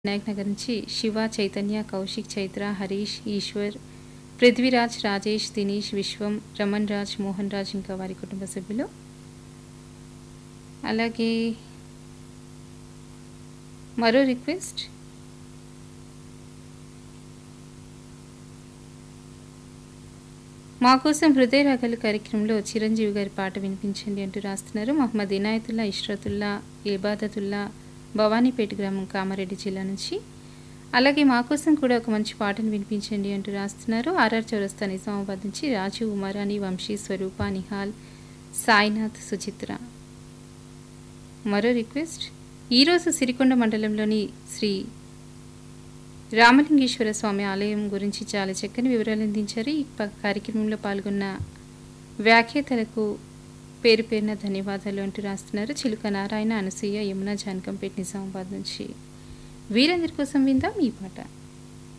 వినాయక్ నగర్ నుంచి శివ చైతన్య కౌశిక్ చైత్ర హరీష్ ఈశ్వర్ పృథ్వీరాజ్ రాజేష్ దినేష్ విశ్వం రమణ్ రాజ్ మోహన్ రాజ్ ఇంకా వారి కుటుంబ సభ్యులు అలాగే మరో రిక్వెస్ట్ మా కోసం హృదయ రాగలు కార్యక్రమంలో చిరంజీవి గారి పాట వినిపించండి అంటూ రాస్తున్నారు మహమ్మద్ ఇనాయతుల్లా ఇష్రతుల్లా ఇబాదతుల్లా భవానీపేట గ్రామం కామారెడ్డి జిల్లా నుంచి అలాగే మా కోసం కూడా ఒక మంచి పాటను వినిపించండి అంటూ రాస్తున్నారు ఆర్ఆర్ చౌరస్తా నిజామాబాద్ నుంచి రాజు ఉమారాణి వంశీ స్వరూప నిహాల్ సాయినాథ్ సుచిత్ర మరో రిక్వెస్ట్ ఈరోజు సిరికొండ మండలంలోని శ్రీ రామలింగేశ్వర స్వామి ఆలయం గురించి చాలా చక్కని వివరాలు అందించారు ఈ ప- కార్యక్రమంలో పాల్గొన్న వ్యాఖ్యాతలకు పేరు పేరున ధన్యవాదాలు అంటూ రాస్తున్నారు చిలుక నారాయణ అనసూయ యమున జానకంపేట నిజామాబాద్ నుంచి వీరందరి కోసం విందాం ఈ పాట